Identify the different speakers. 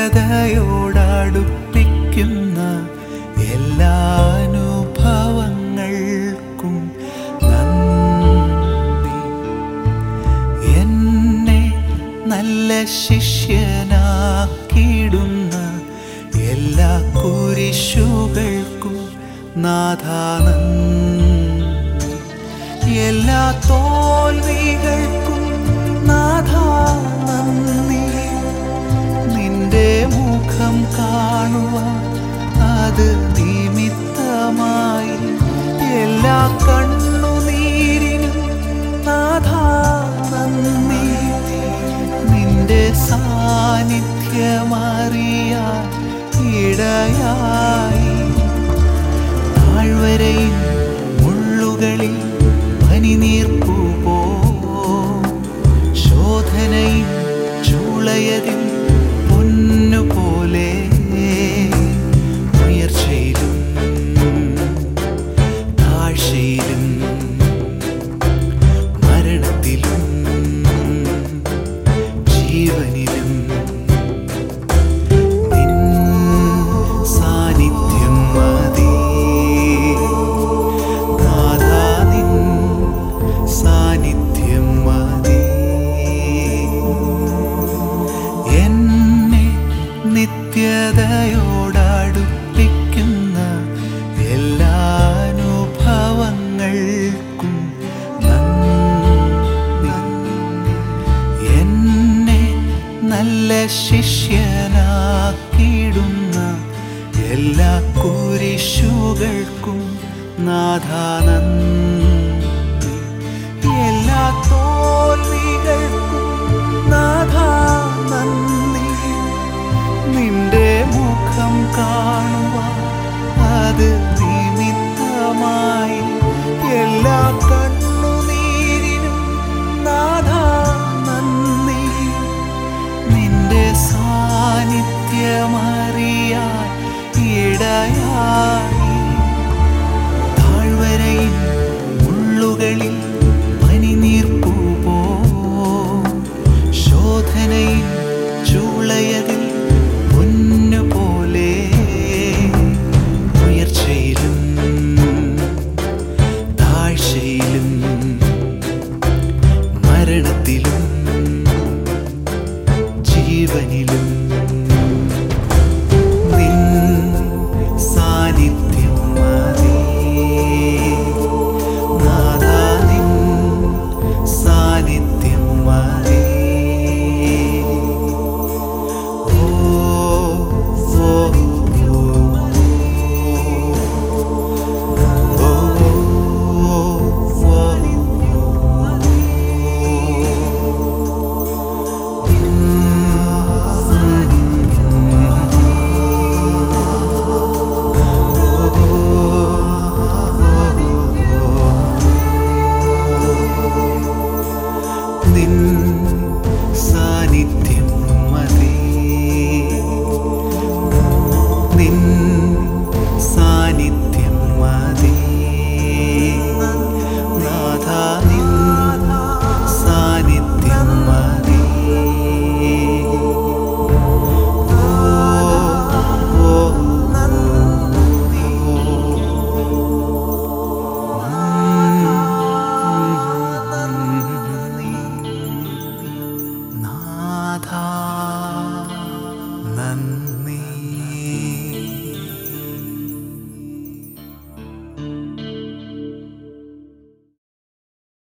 Speaker 1: നിത്യതയോടടുപ്പിക്കുന്ന എല്ലാ അനുഭവങ്ങൾക്കും നന്ദി എന്നെ നല്ല ശിഷ്യനാക്കിയിടുന്ന എല്ലാ കുരിശുകൾക്കും നാഥാനന്ദി എല്ലാ തോൽവികൾക്കും നാഥാനന്ദി നിന്റെ മുഖം കാണുവാൻ അത് നിമിത്തമായി എല്ലാ കണ്ണുനീരിനും നാഥാനന്ദി നിന്റെ സാന്നിധ്യമറിയാൻ ഇടയായി താഴ്വരയിൽ മുള്ളുകളിൽ പനിനീർപ്പു പോ ശോധനയിൽ ചൂളയതിൽ പൊന്നുപോലെ ഉയർച്ചയിലും താഴ്ചയിലും മരണത്തിലും ജീവനിലും നിൻ സാന്നിധ്യം മതി നാഥാ നിൻ സാന്നിധ്യം മതി എന്നെ നിത്യതയോടടുപ്പിക്കുന്ന എല്ലാ അനുഭവങ്ങൾക്കും നന്ദി എന്നെ നല്ല ശിഷ്യനാക്കിയിടുന്ന എല്ലാ കുരിശുകൾക്കും നാഥാനന്ദി എല്ലാ തോൽവികൾക്കും നാഥാനന്ദി നിന്റെ മുഖം കാണും